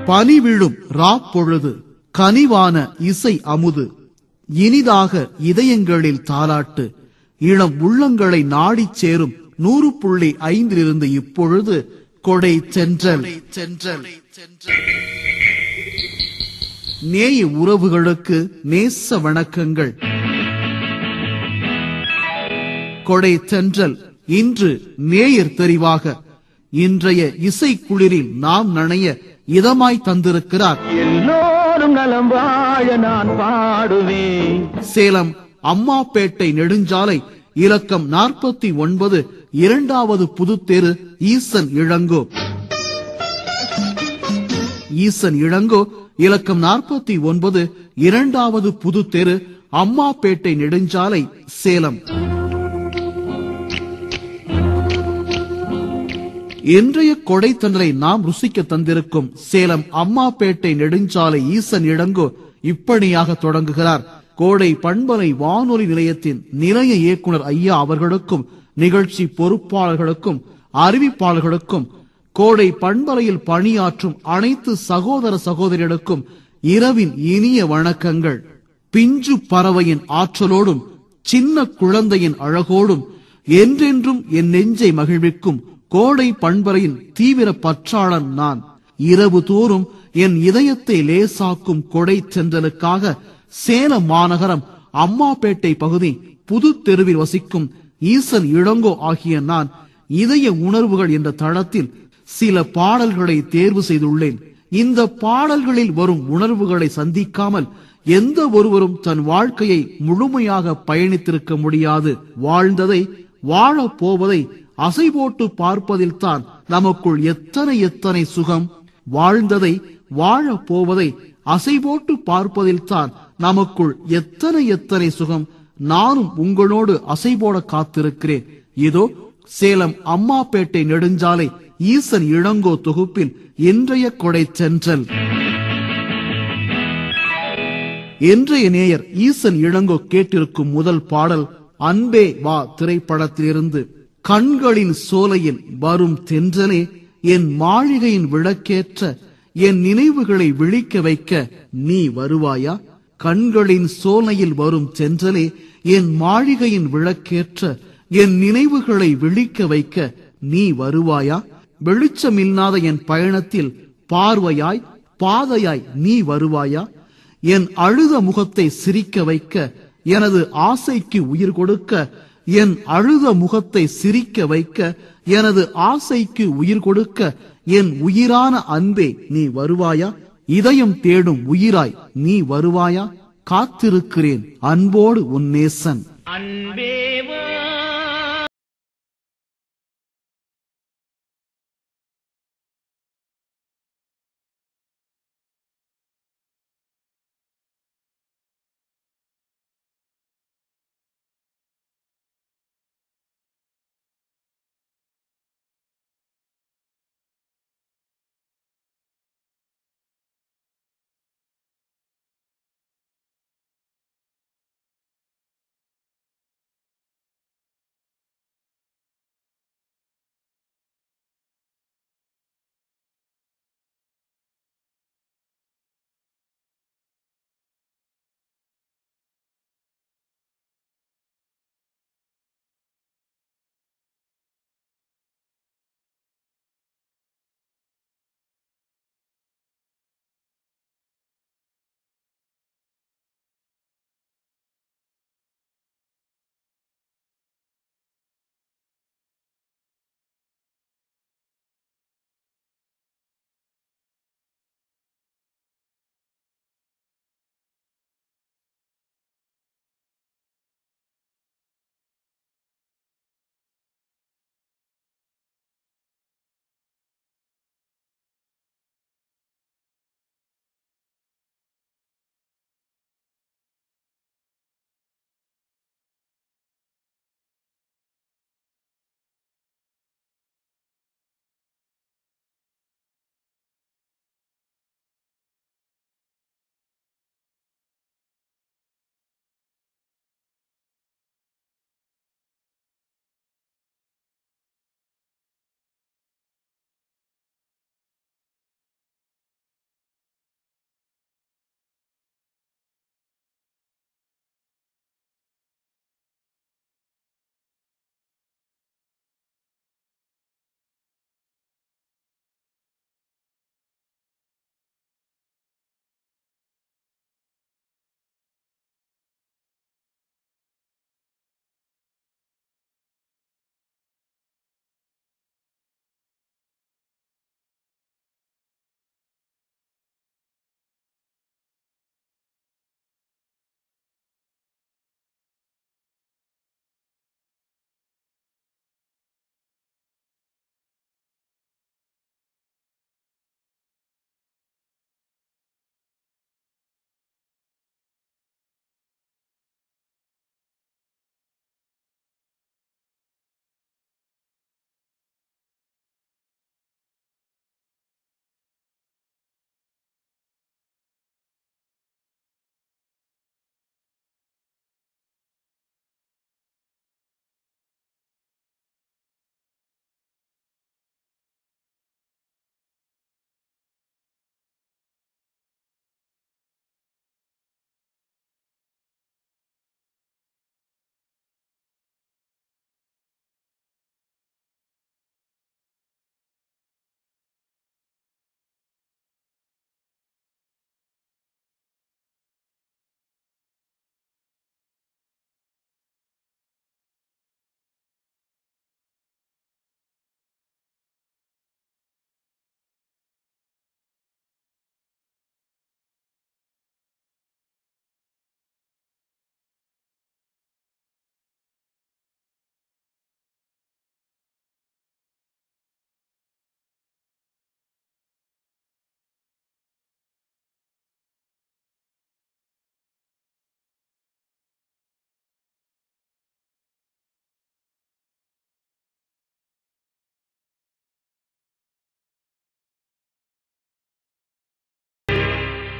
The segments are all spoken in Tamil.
பனி விழும் ராப்பொழுது கனிவான இசை அமுது இனிதாக இதயங்களில் தாலாட்டு இளம் உள்ளங்களை நாடிச் சேரும் நூறு புள்ளி ஐந்திலிருந்து இப்பொழுது கொடை சென்றல் சென்றல் நேய உறவுகளுக்கு நேச வணக்கங்கள் கொடை தென்றல் இன்று நேயர் தெரிவாக இன்றைய இசை குளிரில் நாம் நனைய இதமாய் தந்திருக்கிறார் எல்லோரும் நலம் வாழ நான் பாடுவேன் சேலம் அம்மாப்பேட்டை நெடுஞ்சாலை இலக்கம் நாற்பத்தி ஒன்பது இரண்டாவது புதுத்தெரு ஈசன் இளங்கோ ஈசன் இளங்கோ இலக்கம் நாற்பத்தி ஒன்பது இரண்டாவது புதுத்தெரு அம்மாப்பேட்டை நெடுஞ்சாலை சேலம் இன்றைய கொடைத்தண்டலை நாம் ருசிக்க தந்திருக்கும் சேலம் அம்மாப்பேட்டை நெடுஞ்சாலை ஈசன் இளங்கோ இப்படியாக தொடங்குகிறார் கோடை பண்பலை வானொலி நிலையத்தின் நிலைய இயக்குனர் ஐயா அவர்களுக்கும் நிகழ்ச்சி பொறுப்பாளர்களுக்கும் அறிவிப்பாளர்களுக்கும் கோடை பண்பலையில் பணியாற்றும் அனைத்து சகோதர சகோதரிகளுக்கும் இரவின் இனிய வணக்கங்கள் பிஞ்சு பறவையின் ஆற்றலோடும் சின்ன குழந்தையின் அழகோடும் என்றென்றும் என் நெஞ்சை மகிழ்விக்கும் கோடை பண்பலையின் தீவிர பற்றாளன் நான் இரவு தோறும் என் இதயத்தை லேசாக்கும் கொடை சென்றலுக்காக சேலம் மாநகரம் அம்மாப்பேட்டை பகுதி புது தெருவில் வசிக்கும் ஈசன் இளங்கோ ஆகிய நான் இதய உணர்வுகள் என்ற தளத்தில் சில பாடல்களை தேர்வு செய்துள்ளேன் இந்த பாடல்களில் வரும் உணர்வுகளை சந்திக்காமல் எந்த ஒருவரும் தன் வாழ்க்கையை முழுமையாக பயணித்திருக்க முடியாது வாழ்ந்ததை வாழப் போவதை அசை போட்டு பார்ப்பதில்தான் நமக்குள் எத்தனை எத்தனை சுகம் வாழ்ந்ததை வாழப் போவதை அசை போட்டு பார்ப்பதில்தான் நமக்குள் எத்தனை எத்தனை சுகம் நானும் உங்களோடு அசை போட காத்திருக்கிறேன் இதோ சேலம் அம்மாப்பேட்டை நெடுஞ்சாலை ஈசன் இளங்கோ தொகுப்பில் இன்றைய கொடை சென்றல் இன்றைய நேயர் ஈசன் இளங்கோ கேட்டிருக்கும் முதல் பாடல் அன்பே வா திரைப்படத்திலிருந்து கண்களின் சோலையில் வரும் தென்றலே என் மாளிகையின் விளக்கேற்ற என் நினைவுகளை விழிக்க வைக்க நீ வருவாயா கண்களின் சோலையில் வரும் தென்றலே என் மாளிகையின் விளக்கேற்ற என் நினைவுகளை விழிக்க வைக்க நீ வருவாயா வெளிச்சமில்லாத என் பயணத்தில் பார்வையாய் பாதையாய் நீ வருவாயா என் அழுத முகத்தை சிரிக்க வைக்க எனது ஆசைக்கு உயிர் கொடுக்க என் அழுத முகத்தை சிரிக்க வைக்க எனது ஆசைக்கு உயிர் கொடுக்க என் உயிரான அன்பே நீ வருவாயா இதயம் தேடும் உயிராய் நீ வருவாயா காத்திருக்கிறேன் அன்போடு உன் நேசன் அன்பேவா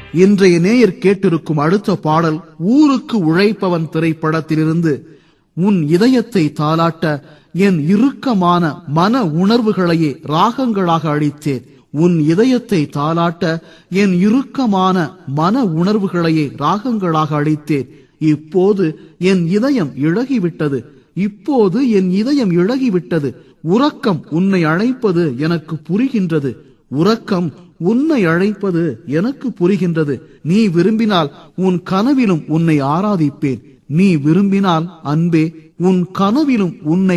இன்றைய நேயர் கேட்டிருக்கும் அடுத்த பாடல் ஊருக்கு உழைப்பவன் திரைப்படத்திலிருந்து உன் இதயத்தை தாலாட்ட என் இறுக்கமான மன உணர்வுகளையே ராகங்களாக அழித்தேன் உன் இதயத்தை தாலாட்ட என் இறுக்கமான மன உணர்வுகளையே ராகங்களாக அழித்தேன் இப்போது என் இதயம் இழகிவிட்டது இப்போது என் இதயம் இழகிவிட்டது உறக்கம் உன்னை அழைப்பது எனக்கு புரிகின்றது உறக்கம் உன்னை அழைப்பது எனக்கு புரிகின்றது நீ விரும்பினால் உன் கனவிலும் உன்னை ஆராதிப்பேன் நீ விரும்பினால் அன்பே உன் கனவிலும் உன்னை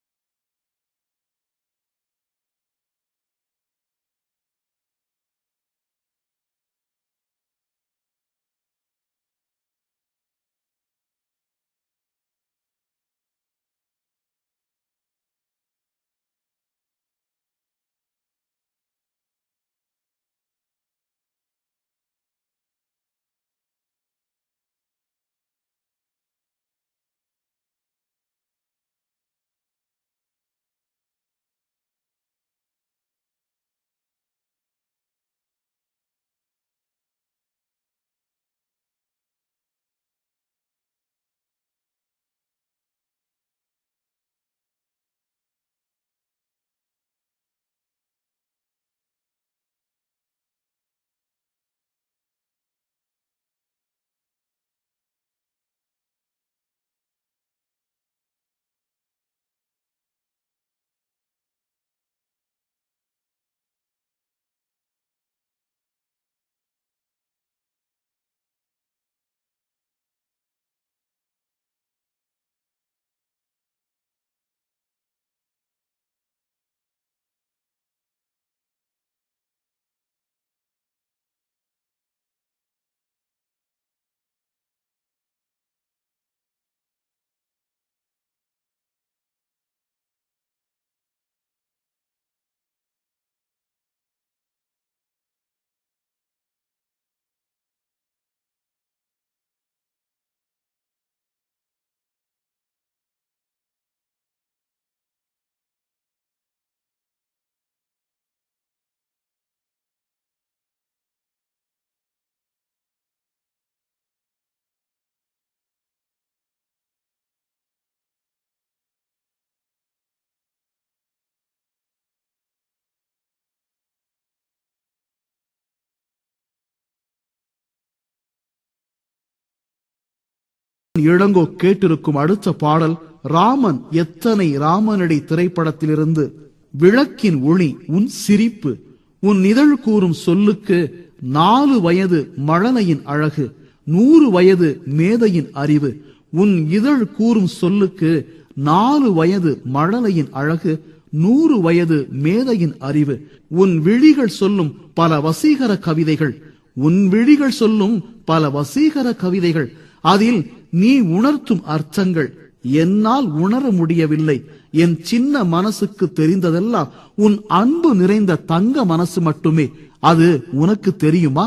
இளங்கோ கேட்டிருக்கும் அடுத்த பாடல் ராமன் எத்தனை ராமனடி திரைப்படத்திலிருந்து விளக்கின் ஒளி உன் சிரிப்பு உன் இதழ் கூறும் சொல்லுக்கு நாலு வயது மழலையின் அழகு நூறு வயது மேதையின் அறிவு உன் இதழ் கூறும் சொல்லுக்கு நாலு வயது மழலையின் அழகு நூறு வயது மேதையின் அறிவு உன் விழிகள் சொல்லும் பல வசீகர கவிதைகள் உன் விழிகள் சொல்லும் பல வசீகர கவிதைகள் அதில் நீ உணர்த்தும் அர்த்தங்கள் என்னால் உணர முடியவில்லை என் சின்ன மனசுக்கு தெரிந்ததெல்லாம் உன் அன்பு நிறைந்த தங்க மனசு மட்டுமே அது உனக்கு தெரியுமா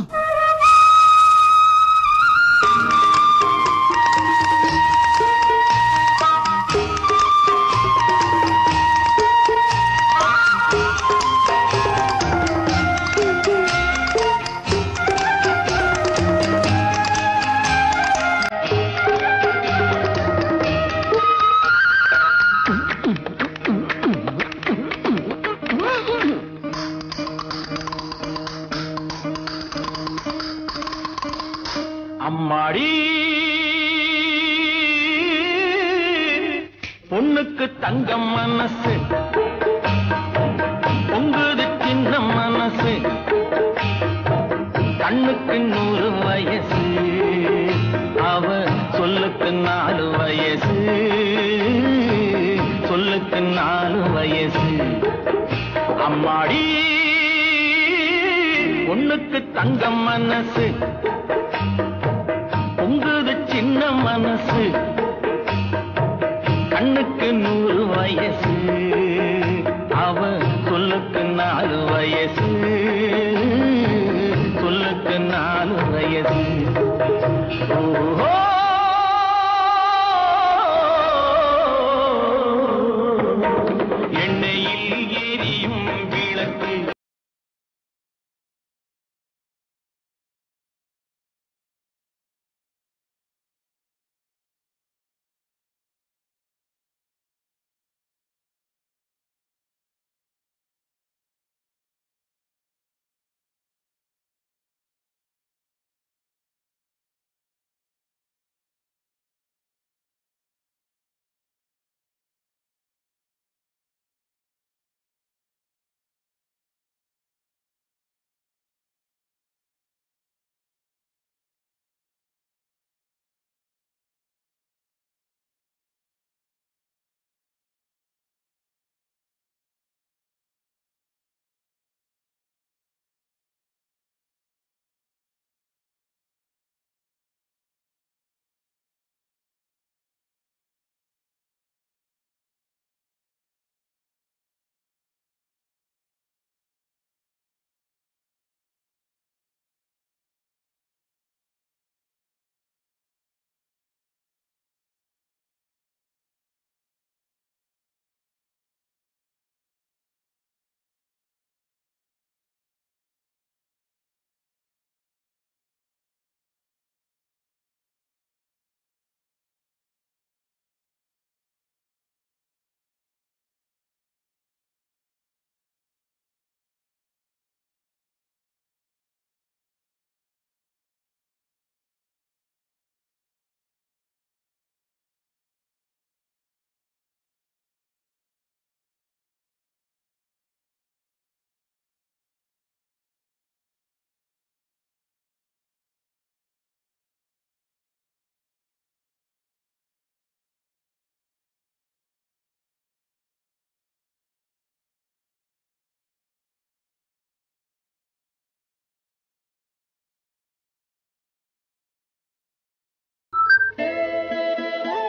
அம்மாடி பொண்ணுக்கு தங்கம் மனசு பொங்குது சின்ன மனசு கண்ணுக்கு நூறு வயசு அவ சொல்லுக்கு நாலு வயசு சொல்லுக்கு நாலு வயசு அம்மாடி பொண்ணுக்கு தங்கம் மனசு பொங்குது சின்ன மனசு கண்ணுக்கு நூறு வயசு அவ சொல்லுக்கு நாலு வயசு சொல்லுக்கு நாலு வயசு ஓஹோ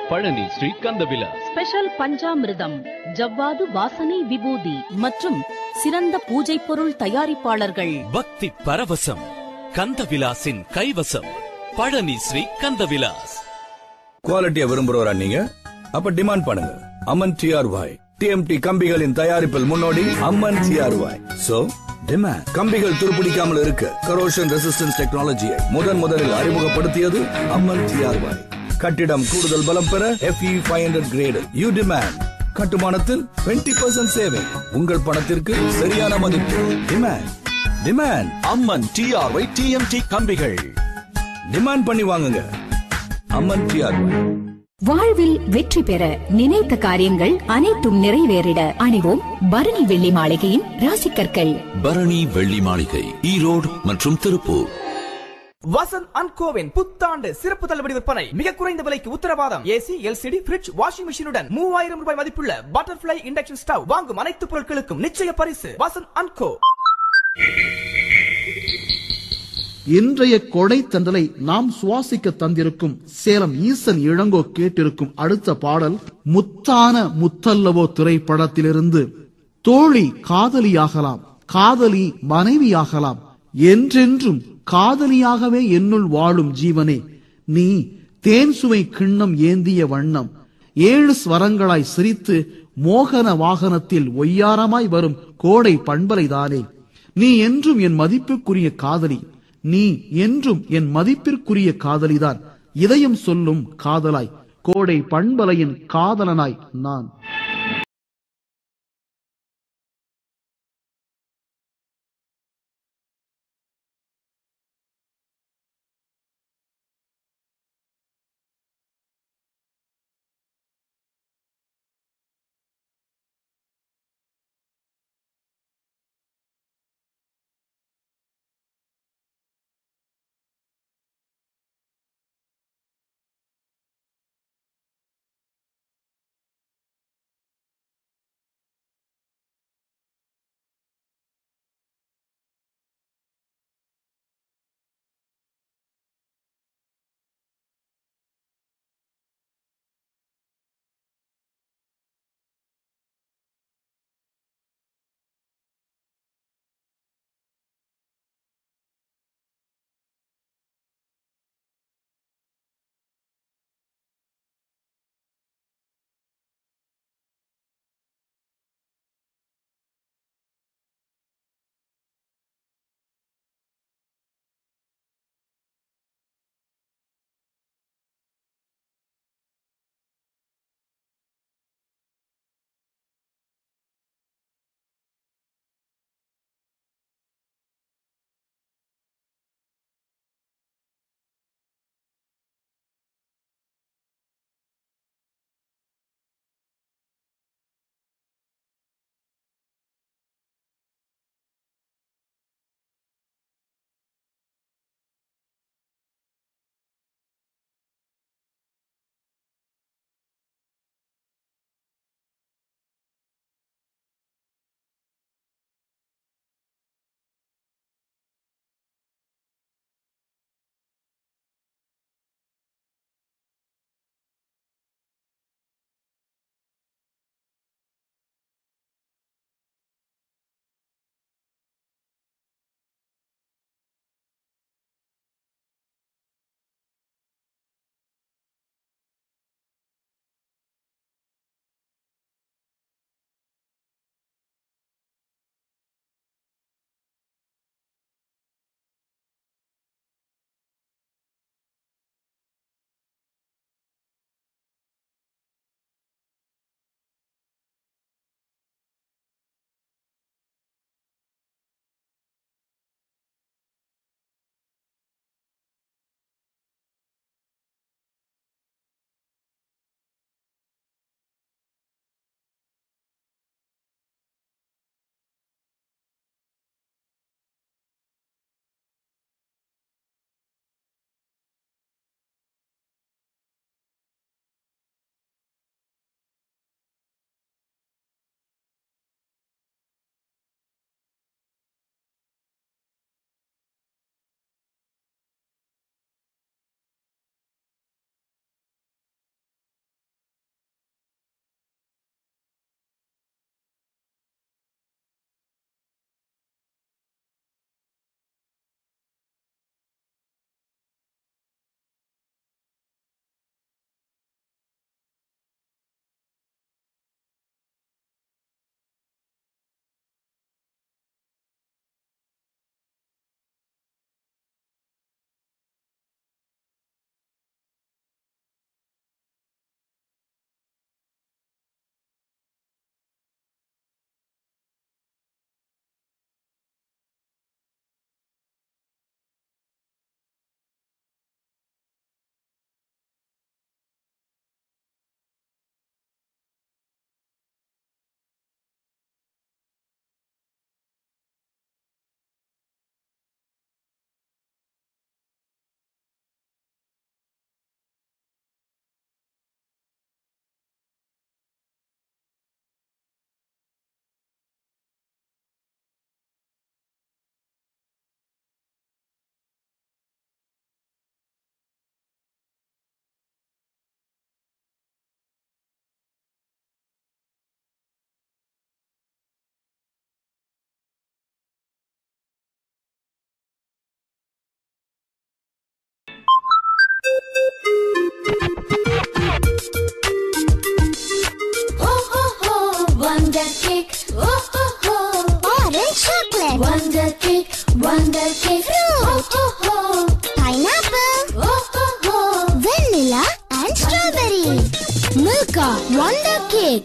பழனி ஸ்ரீ கந்தவிலாஸ் ஸ்பெஷல் பஞ்சாமிர்தம் ஜவ்வாது வாசனை விபூதி மற்றும் சிறந்த பூஜை பொருள் தயாரிப்பாளர்கள் பக்தி பரவசம் கந்தவிலாசின் கைவசம் பழனி ஸ்ரீ கந்தவிலாஸ் குவாலிட்டியை விரும்புறவரா நீங்க அப்ப டிமாண்ட் பண்ணுங்க அம்மன் டிஆர்ஒய் டிஎம்டி கம்பிகளின் தயாரிப்பில் முன்னோடி அம்மன் டிஆர்ஒய் சோ டிமாண்ட் கம்பிகள் துருப்பிடிக்காமல் இருக்க கரோஷன் ரெசிஸ்டன்ஸ் டெக்னாலஜியை முதன் முதலில் அறிமுகப்படுத்தியது அம்மன் டிஆர்ஒய் கட்டிடம் கூடுதல் பலம் பெற FE five hundred grade you demand கட்டுமானத்தில் 20% பர்சன்ட் சேவிங் உங்கள் பணத்திற்கு சரியான மதிப்பு demand demand Amman TRY TMT கம்பிகள் டிமாண்ட் பண்ணி வாங்குங்க அம்மன் டிஆர்ஒய் வாழ்வில் வெற்றி பெற நினைத்த காரியங்கள் அனைத்தும் நிறைவேறிட அணிவோம் பரணி வெள்ளி மாளிகையின் ராசிக்கற்கள் பரணி வெள்ளி மாளிகை ஈரோடு மற்றும் திருப்பூர் வசந்த் அண்ட் கோவின் புத்தாண்டு சிறப்பு தள்ளுபடி விற்பனை மிக குறைந்த விலைக்கு உத்தரவாதம் ஏசி எல்சிடி ஃபிரிட்ஜ் வாஷிங் மிஷினுடன் மூவாயிரம் ரூபாய் மதிப்புள்ள பட்டர்ஃபிளை இண்டக்ஷன் ஸ்டவ் வாங்கும் அனைத்து பொருட்களுக்கும் நிச்சய பரிசு வசந்த் அண்ட் கோ இன்றைய கொடை தண்டலை நாம் சுவாசிக்க தந்திருக்கும் சேலம் ஈசன் இளங்கோ கேட்டிருக்கும் அடுத்த பாடல் முத்தான முத்தல்லவோ திரைப்படத்திலிருந்து தோழி காதலியாகலாம் காதலி மனைவியாகலாம் என்றென்றும் காதலியாகவே என்னுள் வாழும் ஜீவனே நீ தேன் சுவை கிண்ணம் ஏந்திய வண்ணம் ஏழு ஸ்வரங்களாய் சிரித்து மோகன வாகனத்தில் ஒய்யாரமாய் வரும் கோடை பண்பலைதானே நீ என்றும் என் மதிப்புக்குரிய காதலி நீ என்றும் என் மதிப்பிற்குரிய காதலிதான் இதயம் சொல்லும் காதலாய் கோடை பண்பலையின் காதலனாய் நான்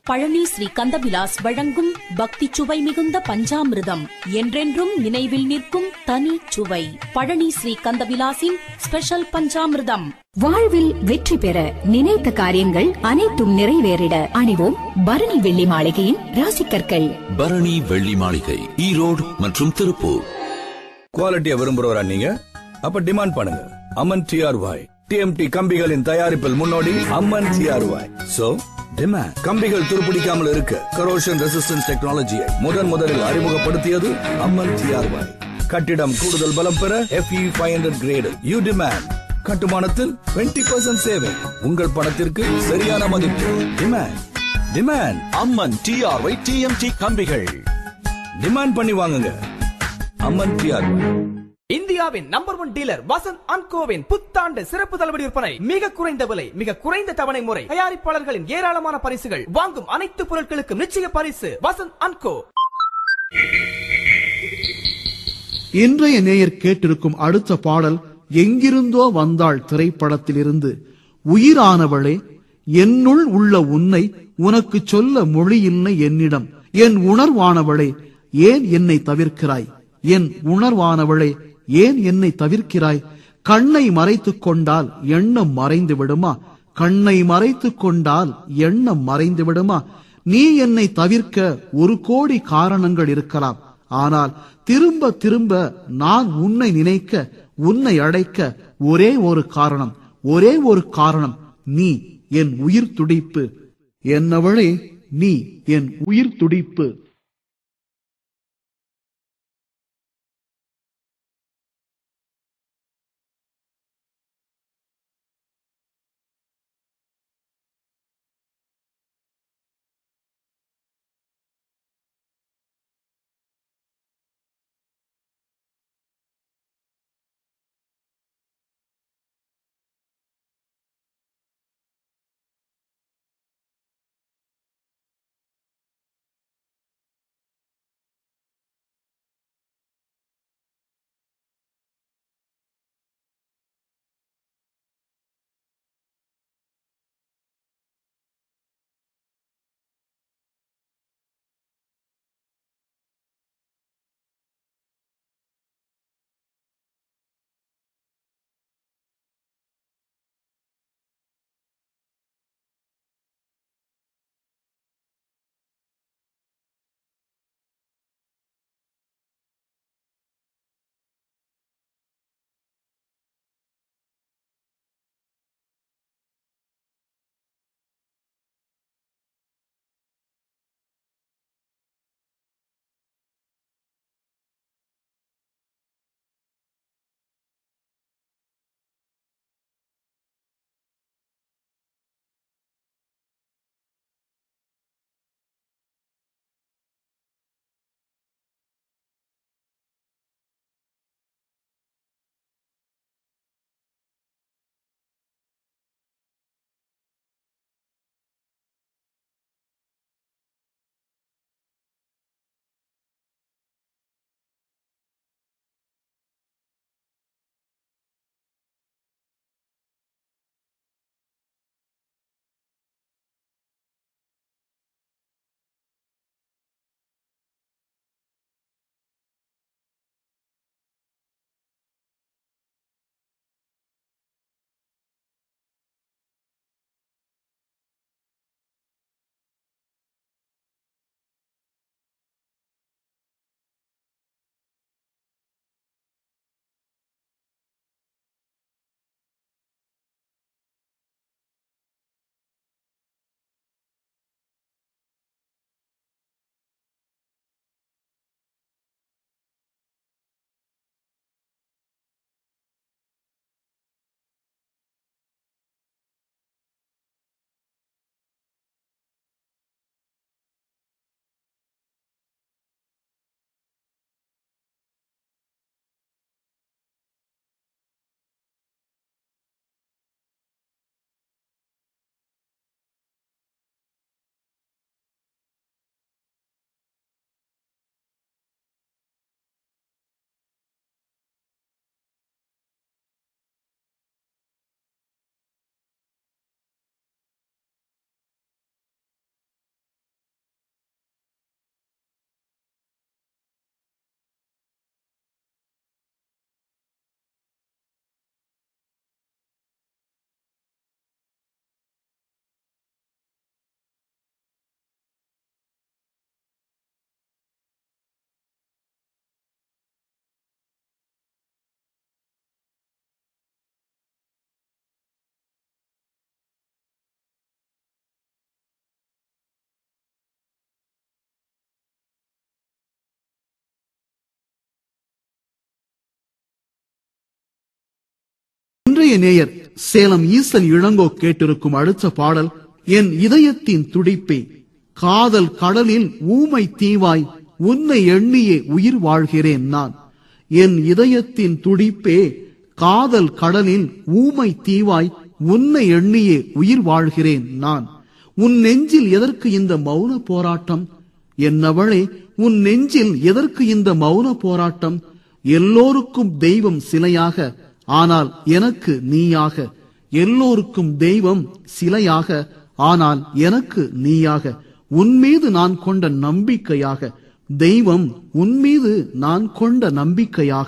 பழனி ஸ்ரீ கந்தவிலாஸ் வழங்கும் பக்தி சுவை மிகுந்த பஞ்சாமிர்தம் என்றென்றும் நினைவில் நிற்கும் தனி சுவை பழனி ஸ்ரீ கந்தவிலாசின் ஸ்பெஷல் பஞ்சாமிர்தம் வாழ்வில் வெற்றி பெற நினைத்த காரியங்கள் அனைத்தும் நிறைவேறிட அணிவோம் பரணி வெள்ளி மாளிகையின் ராசிக்கற்கள் பரணி வெள்ளி மாளிகை ஈரோடு மற்றும் திருப்பூர் குவாலிட்டியை விரும்புறவரா நீங்க அப்ப டிமாண்ட் பண்ணுங்க அம்மன் டிஆர்ஒய் டிஎம்டி கம்பிகளின் தயாரிப்பில் முன்னோடி அம்மன் டிஆர்ஒய் சோ டிமாண்ட் கம்பிகள் துருப்பிடிக்காமல் இருக்க கரோஷன் ரெசிஸ்டன்ஸ் டெக்னாலஜியை முதன் முதலில் அறிமுகப்படுத்தியது அம்மன் டிஆர்ஒய் கட்டிடம் கூடுதல் பலம் பெற FE five hundred grade you demand கட்டுமானத்தில் 20% பர்சன்ட் சேவை உங்கள் பணத்திற்கு சரியான மதிப்பு demand demand Amman TRY TMT கம்பிகள் டிமாண்ட் பண்ணி வாங்குங்க அம்மன் டிஆர்ஒய் இந்தியாவின் நம்பர் ஒன் டீலர் வசந்த் அன்கோவின் புத்தாண்டு சிறப்பு தள்ளுபடி விற்பனை மிக குறைந்த விலை மிக குறைந்த தவணை முறை தயாரிப்பாளர்களின் ஏராளமான பரிசுகள் வாங்கும் அனைத்து பொருட்களுக்கும் நிச்சய பரிசு வசந்த் அன்கோ இன்றைய நேயர் கேட்டிருக்கும் அடுத்த பாடல் எங்கிருந்தோ வந்தாள் திரைப்படத்திலிருந்து உயிரானவளே என்னுள் உள்ள உன்னை உனக்கு சொல்ல மொழி இல்லை என்னிடம் என் உணர்வானவளே ஏன் என்னை தவிர்க்கிறாய் என் உணர்வானவளே ஏன் என்னை தவிர்க்கிறாய் கண்ணை மறைத்துக் கொண்டால் எண்ணம் மறைந்து விடுமா கண்ணை மறைத்துக் கொண்டால் எண்ணம் மறைந்து விடுமா நீ என்னை தவிர்க்க ஒரு கோடி காரணங்கள் இருக்கலாம் ஆனால் திரும்ப திரும்ப நான் உன்னை நினைக்க உன்னை அடைக்க ஒரே ஒரு காரணம் ஒரே ஒரு காரணம் நீ என் உயிர் துடிப்பு என்னவளே நீ என் உயிர் துடிப்பு இன்றைய நேயர் சேலம் ஈசன் இளங்கோ கேட்டிருக்கும் அடுத்த பாடல் என் இதயத்தின் துடிப்பே காதல் கடலில் ஊமை தீவாய் உன்னை எண்ணியே உயிர் வாழ்கிறேன் நான் என் இதயத்தின் துடிப்பே காதல் கடலில் ஊமை தீவாய் உன்னை எண்ணியே உயிர் வாழ்கிறேன் நான் உன் நெஞ்சில் எதற்கு இந்த மௌன போராட்டம் என்னவளே உன் நெஞ்சில் எதற்கு இந்த மௌன போராட்டம் எல்லோருக்கும் தெய்வம் சிலையாக ஆனால் எனக்கு நீயாக எல்லோருக்கும் தெய்வம் சிலையாக ஆனால் எனக்கு நீயாக உன்மீது நான் கொண்ட நம்பிக்கையாக தெய்வம் உன்மீது நான் கொண்ட நம்பிக்கையாக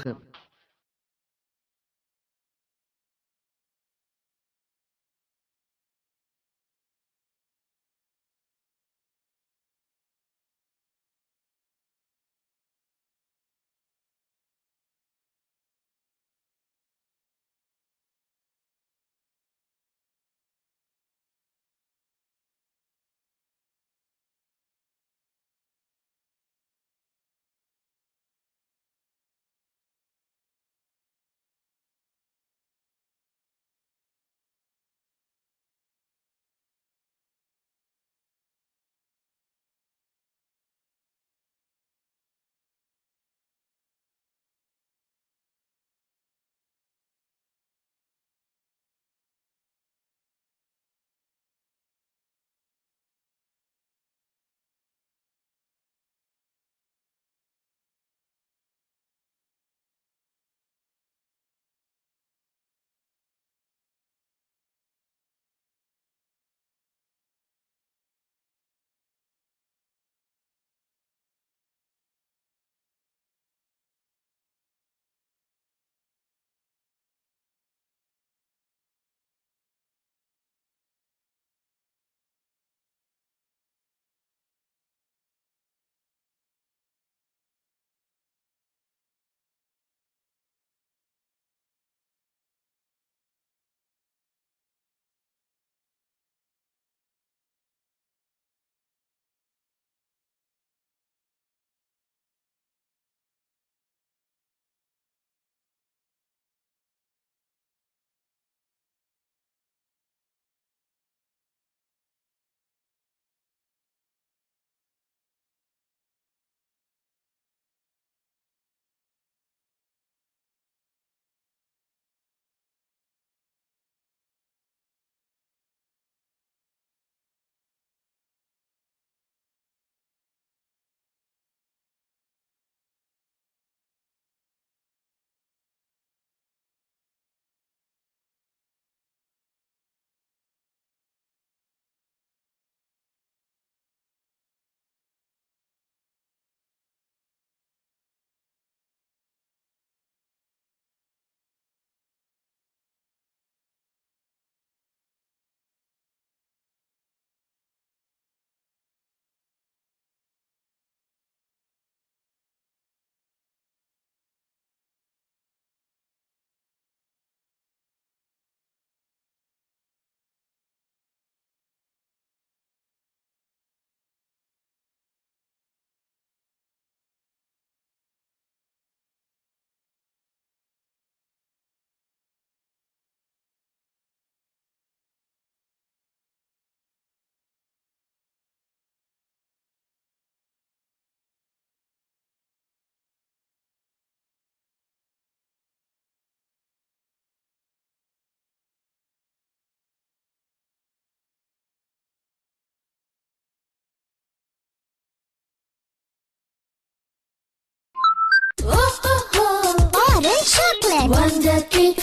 Orange chocolate. Wonder cake.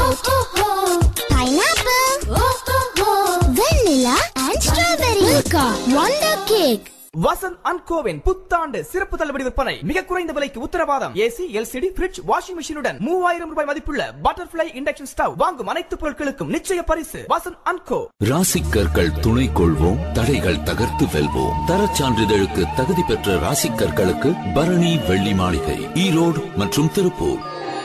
Fruit. Pineapple. Vanilla and strawberry. Milka. Wonder cake. Vasanth and கோவின் புத்தாண்டு சிறப்பு தள்ளுபடி விற்பனை மிக குறைந்த விலைக்கு உத்தரவாதம் ஏசி எல்சிடி ஃபிரிட்ஜ் வாஷிங் மிஷினுடன் மூவாயிரம் ரூபாய் மதிப்புள்ள பட்டர்ஃபிளை இண்டக்ஷன் ஸ்டவ் வாங்கும் அனைத்து பொருட்களுக்கும் நிச்சய பரிசு வசந்த் அண்ட் கோ ராசிக்கற்கள் துணை கொள்வோம் தடைகள் தகர்த்து வெல்வோம் தரச் சான்றிதழுக்கு தகுதி பெற்ற ராசிக்கற்களுக்கு பரணி வெள்ளி மாளிகை ஈரோடு மற்றும் திருப்பூர்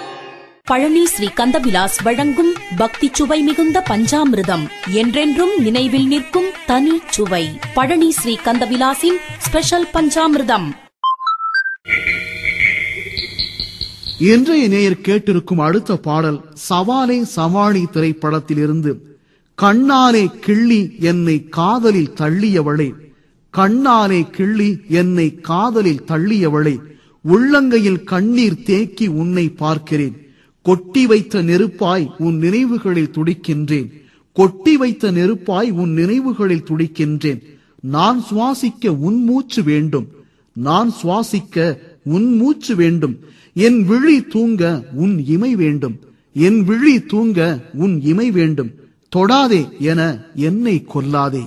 பழனி ஸ்ரீ கந்தவிலாஸ் வழங்கும் பக்தி சுவை மிகுந்த பஞ்சாமிர்தம் என்றென்றும் நினைவில் நிற்கும் தனி சுவை பழனி ஸ்ரீ கந்தவிலாசின் ஸ்பெஷல் பஞ்சாமிர்தம் இன்றைய நேயர் கேட்டிருக்கும் அடுத்த பாடல் சவாலே சமாளி திரைப்படத்திலிருந்து கண்ணாலே கிள்ளி என்னை காதலில் தள்ளியவளே கண்ணாலே கிள்ளி என்னை காதலில் தள்ளியவளே உள்ளங்கையில் கண்ணீர் தேக்கி உன்னை பார்க்கிறேன் கொட்டி வைத்த நெருப்பாய் உன் நினைவுகளில் துடிக்கின்றேன் கொட்டி வைத்த நெருப்பாய் உன் நினைவுகளில் துடிக்கின்றேன் நான் சுவாசிக்க உன் மூச்சு வேண்டும் நான் சுவாசிக்க உன் மூச்சு வேண்டும் என் விழி தூங்க உன் இமை வேண்டும் என் விழி தூங்க உன் இமை வேண்டும் தொடாதே என என்னை கொல்லாதே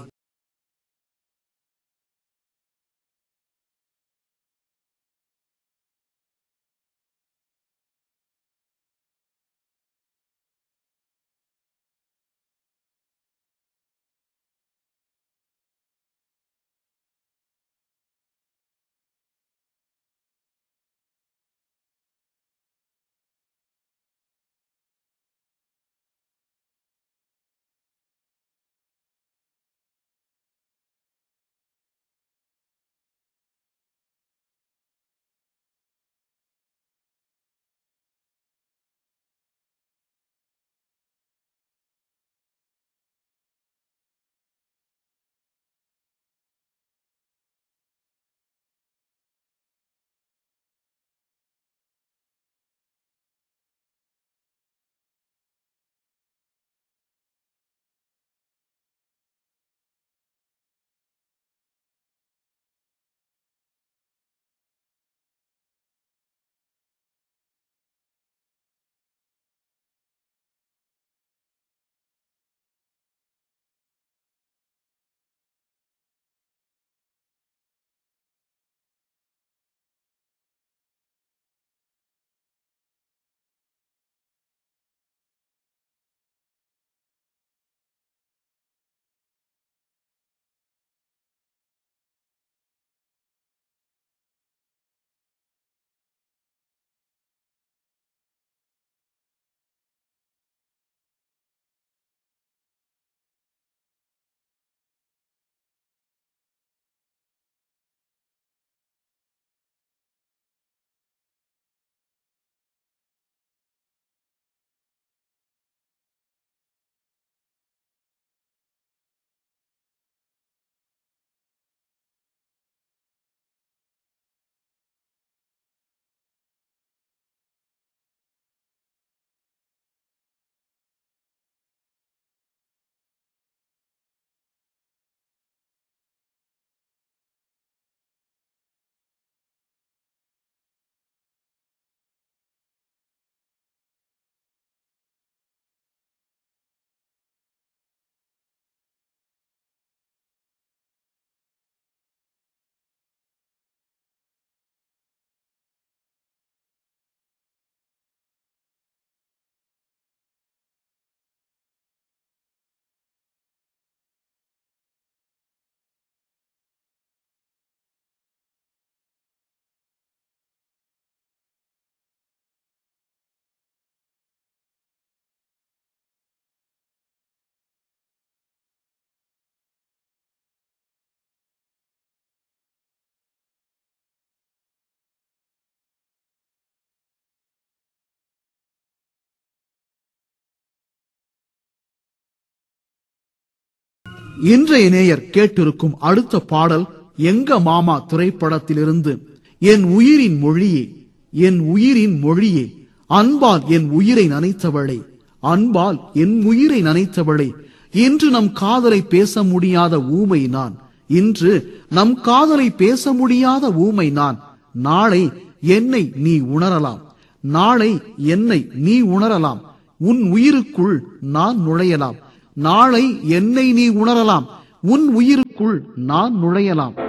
இன்றைய நேயர் கேட்டிருக்கும் அடுத்த பாடல் எங்க மாமா திரைப்படத்திலிருந்து என் உயிரின் மொழியே என் உயிரின் மொழியே அன்பால் என் உயிரை நனைத்தவளே அன்பால் என் உயிரை நனைத்தவளே இன்று நம் காதலை பேச முடியாத ஊமை நான் இன்று நம் காதலை பேச முடியாத ஊமை நான் நாளை என்னை நீ உணரலாம் நாளை என்னை நீ உணரலாம் உன் உயிருக்குள் நான் நுழையலாம் நாளை என்னை நீ உணரலாம் உன் உயிருக்குள் நான் நுழையலாம்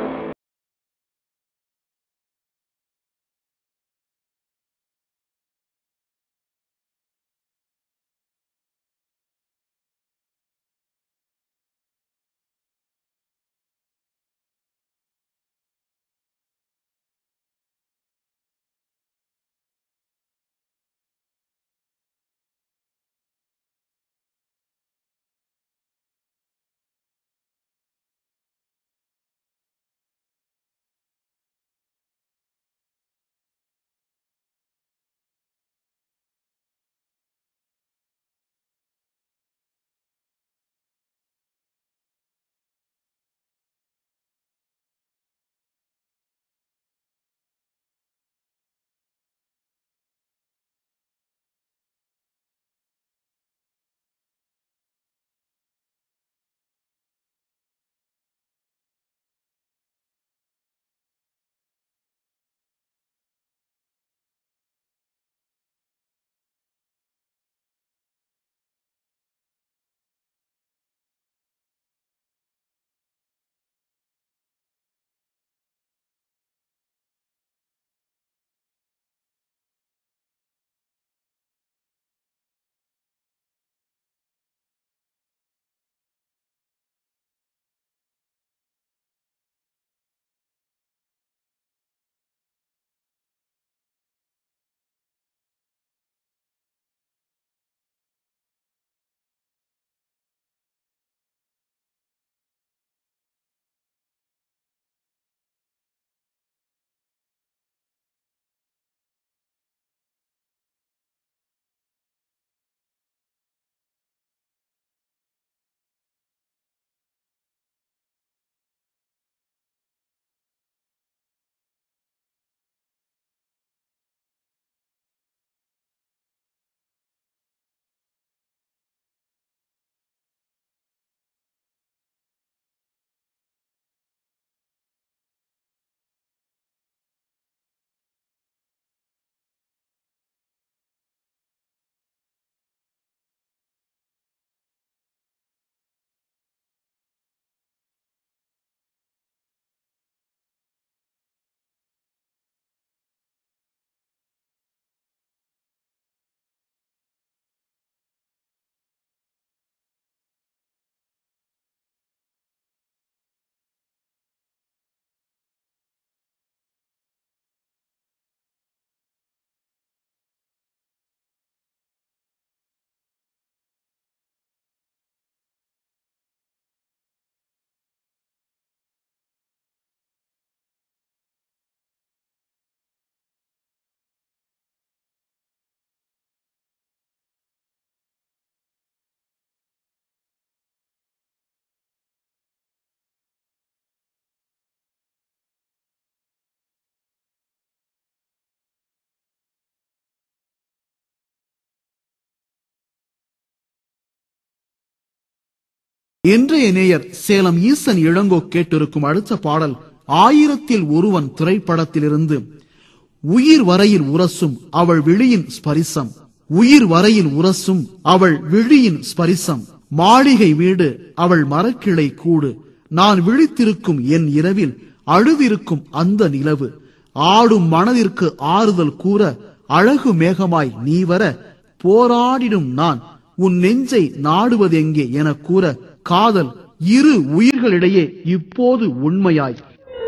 இன்றைய நேயர் சேலம் ஈசன் இளங்கோ கேட்டிருக்கும் அடுத்த பாடல் ஆயிரத்தில் ஒருவன் திரைப்படத்திலிருந்து உயிர் வரையில் உரசும் அவள் விழியின் ஸ்பரிசம் உயிர் வரையில் உரசும் அவள் விழியின் ஸ்பரிசம் மாளிகை வீடு அவள் மரக்கிளை கூடு நான் விழித்திருக்கும் என் இரவில் அழுதிருக்கும் அந்த நிலவு ஆடும் மனதிற்கு ஆறுதல் கூற அழகு மேகமாய் நீ வர போராடிடும் நான் உன் நெஞ்சை நாடுவதெங்கே என கூற காதல் இரு உயிர்களிடையே இப்போது உண்மையாய்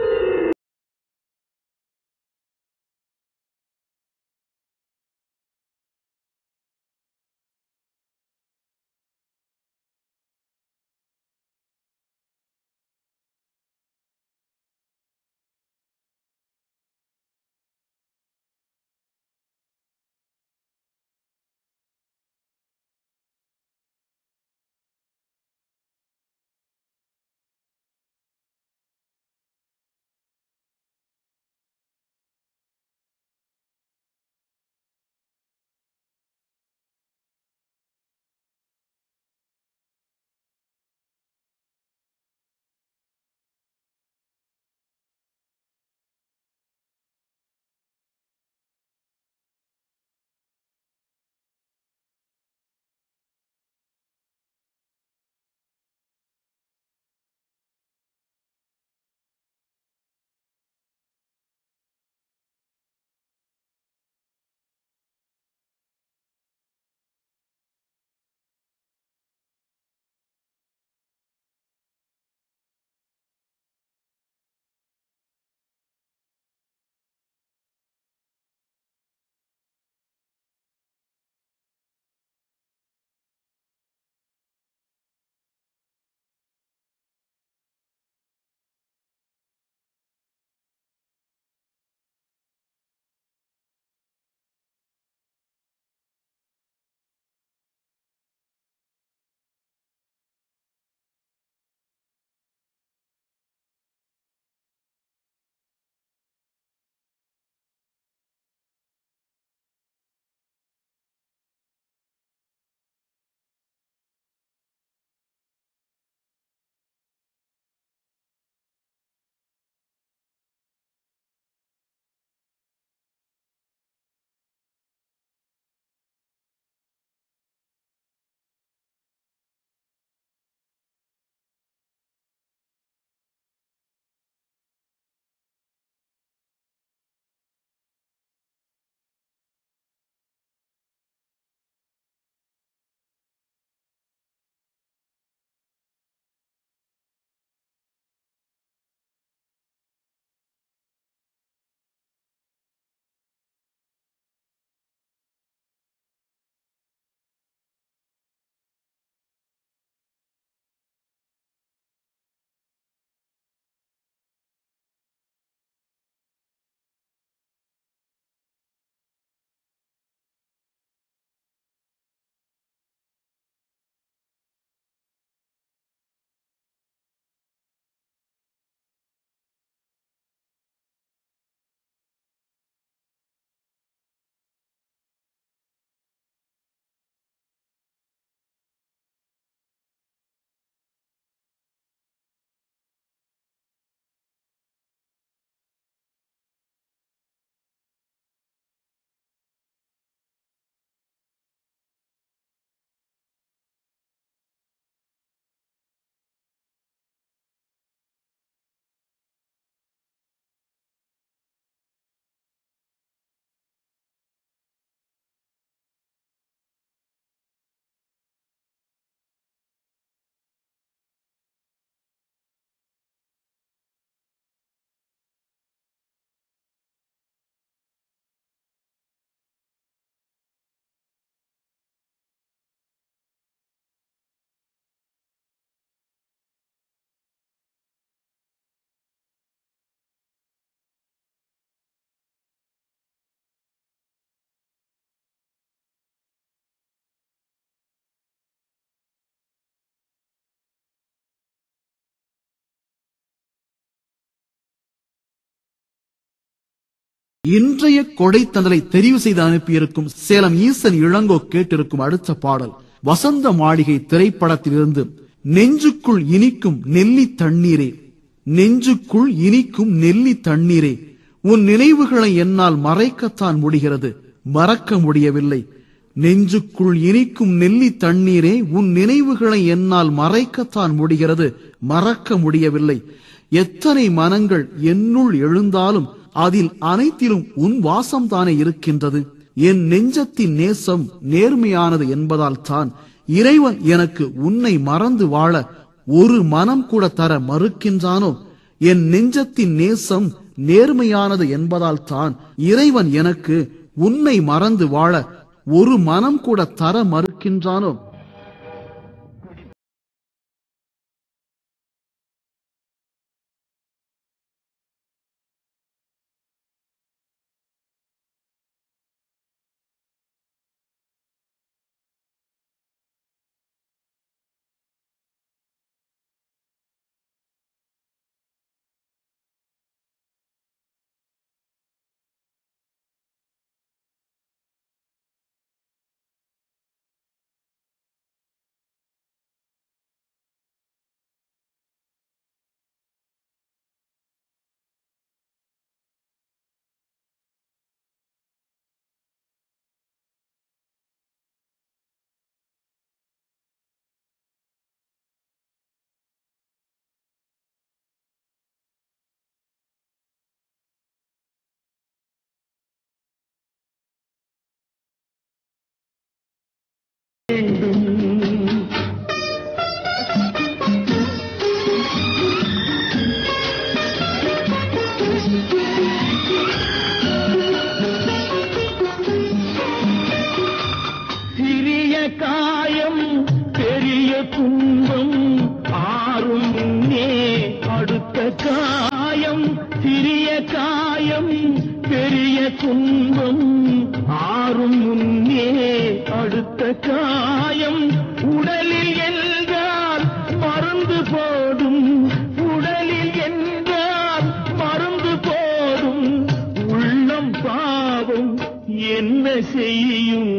இன்றைய கொடைத்தண்டலை தெரிவு செய்து அனுப்பியிருக்கும் சேலம் ஈசன் இளங்கோ கேட்டிருக்கும் அடுத்த பாடல் வசந்த மாளிகை திரைப்படத்திலிருந்து நெஞ்சுக்குள் இனிக்கும் நெல்லி தண்ணீரே நெஞ்சுக்குள் இனிக்கும் நெல்லி தண்ணீரே உன் நினைவுகளை என்னால் மறைக்கத்தான் முடிகிறது மறக்க முடியவில்லை நெஞ்சுக்குள் இனிக்கும் நெல்லி தண்ணீரே உன் நினைவுகளை என்னால் மறைக்கத்தான் முடிகிறது மறக்க முடியவில்லை எத்தனை மனங்கள் என்னுள் எழுந்தாலும் அதில் அனைத்திலும் உன் வாசம் தானே இருக்கின்றது என் நெஞ்சத்தின் நேசம் நேர்மையானது என்பதால் தான் இறைவன் எனக்கு உன்னை மறந்து வாழ ஒரு மனம் கூட தர மறுக்கின்றானோ என் நெஞ்சத்தின் நேசம் நேர்மையானது என்பதால் தான் இறைவன் எனக்கு உன்னை மறந்து வாழ ஒரு மனம் கூட தர மறுக்கின்றானோ சிறிய காயம் பெரிய துன்பம் ஆறும் முன்னே அடுத்த காயம் சிறிய காயம் பெரிய துன்பம் ஆறும் முன்னே அடுத்த காயம் உடலில் என்றால் மருந்து போடும் உடலில் என்றால் மருந்து போடும் உள்ளம் பாவம் என்ன செய்யும்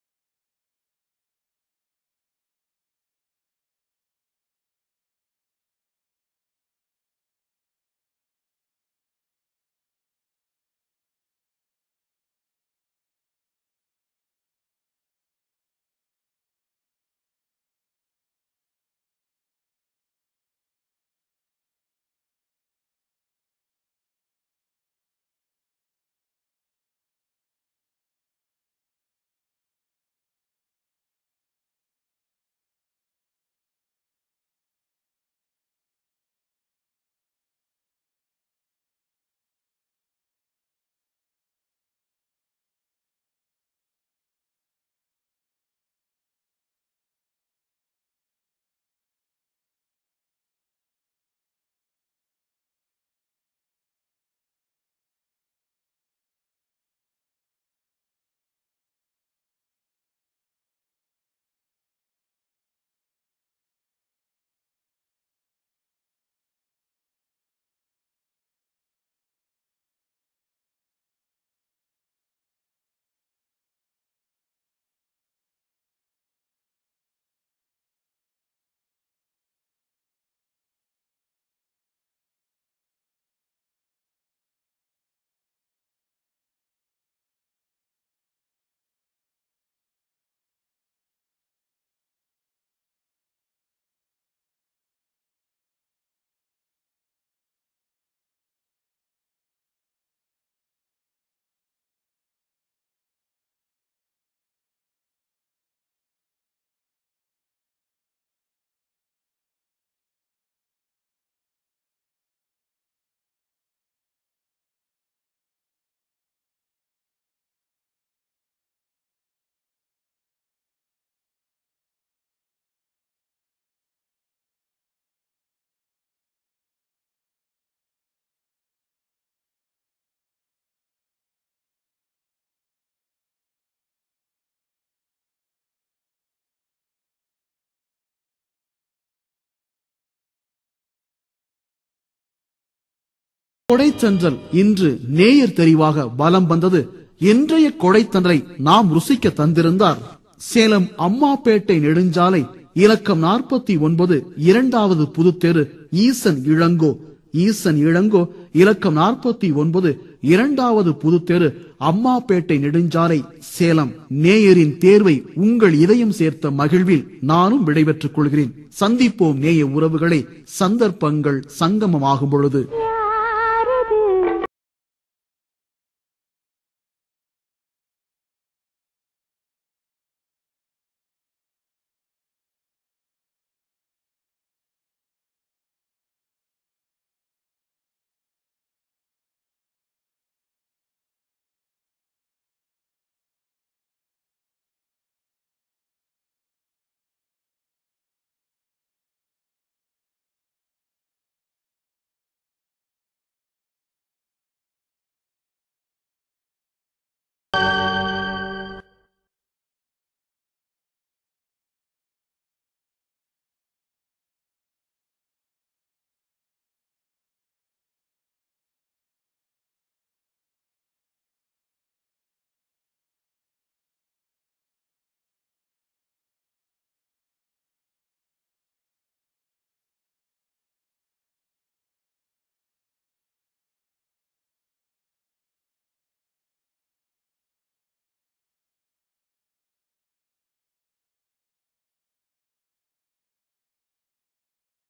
கொடைத்தன்றல் இன்று நேயர் தெரிவாக வலம் வந்தது இன்றைய கொடைத்தன்றலை நாம் ருசிக்க தந்திருந்தார் சேலம் அம்மாப்பேட்டை நெடுஞ்சாலை இலக்கம் நாற்பத்தி ஒன்பது இரண்டாவது புதுத்தெரு ஈசன் இளங்கோ ஈசன் இளங்கோ இலக்கம் நாற்பத்தி ஒன்பது இரண்டாவது புதுத்தெரு அம்மாப்பேட்டை நெடுஞ்சாலை சேலம் நேயரின் தேர்வை உங்கள் இதயம் சேர்த்த மகிழ்வில் நானும் விடைபெற்றுக் கொள்கிறேன் சந்திப்போம் நேய உறவுகளை சந்தர்ப்பங்கள் சங்கமமாகும் பொழுது